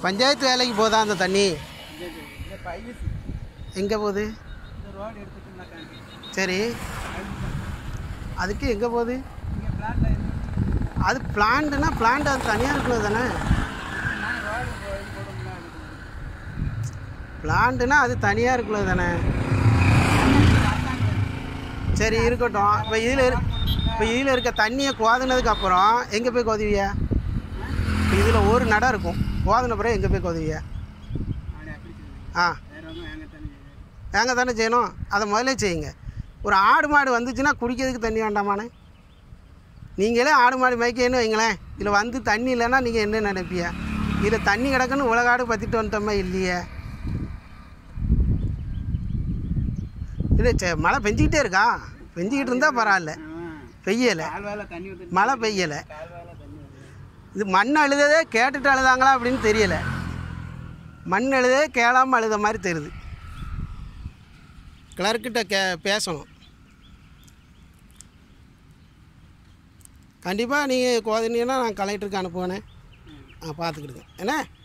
பஞ்சாயத்து வேலைக்கு போதா அந்த தண்ணி இந்த பைவசி எங்கே போகுது இந்த ரோடு எடுத்துட்டுனாக்கா சரி அதுக்கு எங்கே போகுது இங்கே பிளாட்ல இருந்து அது பிளான்ட்னா பிளான்ட் அது தனியாக இருக்கிறது தானே நான் ரோடு இது போடும்ல பிளான்ட்னா அது தனியாக இருக்கிறது தானே சரி இருக்கட்டும் இப்போ இதில் இரு இப்போ இதில் இருக்க தண்ணியை கோதுனதுக்கு அப்புறம் எங்கே போய் கோதுவியா இப்போ இதில் ஒரு நடம் இருக்கும் கோதுன பிறகு எங்கே போய் கோதுவியா அப்படி அப்படி சொல்லுங்க ஆ வேற ஒன்றும் எங்கள் தண்ணி ஏங்க தானே செய்யணும் அதை முதல்ல செய்யுங்க ஒரு ஆடு மாடு வந்துச்சுன்னா குடிக்கிறதுக்கு தண்ணி வேண்டாமானே நீங்களே ஆடு மாடு மேய்க்கன்னு வைங்களேன் இதில் வந்து தண்ணி இல்லைன்னா நீங்கள் என்ன நினைப்பிய இதில் தண்ணி கிடக்குன்னு உலகாடு பற்றிட்டு வந்துட்டோமா இல்லையே இல்லை சே மழை பெஞ்சிக்கிட்டே இருக்கா பெஞ்சிக்கிட்டு இருந்தால் பரவாயில்ல பெய்யலை கால்வாயில் தண்ணி வந்துட்டு மழை பெய்யலை கால்வாயில் தண்ணி வருது இது மண் அழுததே கேட்டுட்டு அழுதாங்களா அப்படின்னு தெரியல மண் அழுதே கேளாமல் அழுத மாதிரி தெரியுது கிளர்க்கிட்ட கே பேசணும் கண்டிப்பாக நீங்கள் கோதினீங்கன்னா நான் கலெக்டருக்கு அனுப்புவேனே ஆ பார்த்துக்கிடுங்க என்ன